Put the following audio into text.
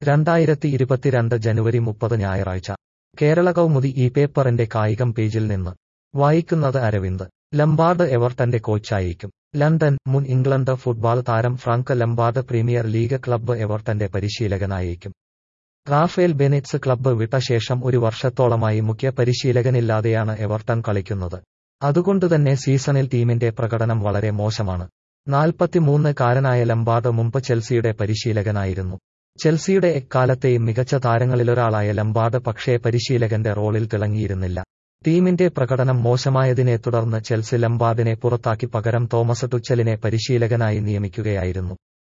രണ്ടായിരത്തി ഇരുപത്തിരണ്ട് ജനുവരി മുപ്പത് ഞായറാഴ്ച കേരള കൗമുദി ഈ പേപ്പറിന്റെ കായികം പേജിൽ നിന്ന് വായിക്കുന്നത് അരവിന്ദ് ലംബാർഡ് എവർട്ടന്റെ കോച്ചായിരിക്കും ലണ്ടൻ മുൻ ഇംഗ്ലണ്ട് ഫുട്ബോൾ താരം Frank Lampard premier league club എവർട്ടന്റെ പരിശീലകനായേക്കും റാഫേൽ ബെനിറ്റ്സ് ക്ലബ്ബ് വിട്ട ശേഷം ഒരു വർഷത്തോളമായി മുഖ്യ പരിശീലകനില്ലാതെയാണ് എവർട്ടൺ കളിക്കുന്നത് അതുകൊണ്ടുതന്നെ സീസണിൽ ടീമിന്റെ പ്രകടനം വളരെ മോശമാണ് നാൽപ്പത്തിമൂന്ന് കാരനായ ലംബാർഡ് മുമ്പ് ചെൽസിയുടെ പരിശീലകനായിരുന്നു ചെൽസിയുടെ എക്കാലത്തെയും മികച്ച താരങ്ങളിലൊരാളായ ലംബാർഡ് പക്ഷേ പരിശീലകന്റെ റോളിൽ തിളങ്ങിയിരുന്നില്ല ടീമിന്റെ പ്രകടനം മോശമായതിനെ തുടർന്ന് ചെൽസി ലംബാർഡിനെ പുറത്താക്കി പകരം തോമസ് ടുച്ചലിനെ പരിശീലകനായി നിയമിക്കുകയായിരുന്നു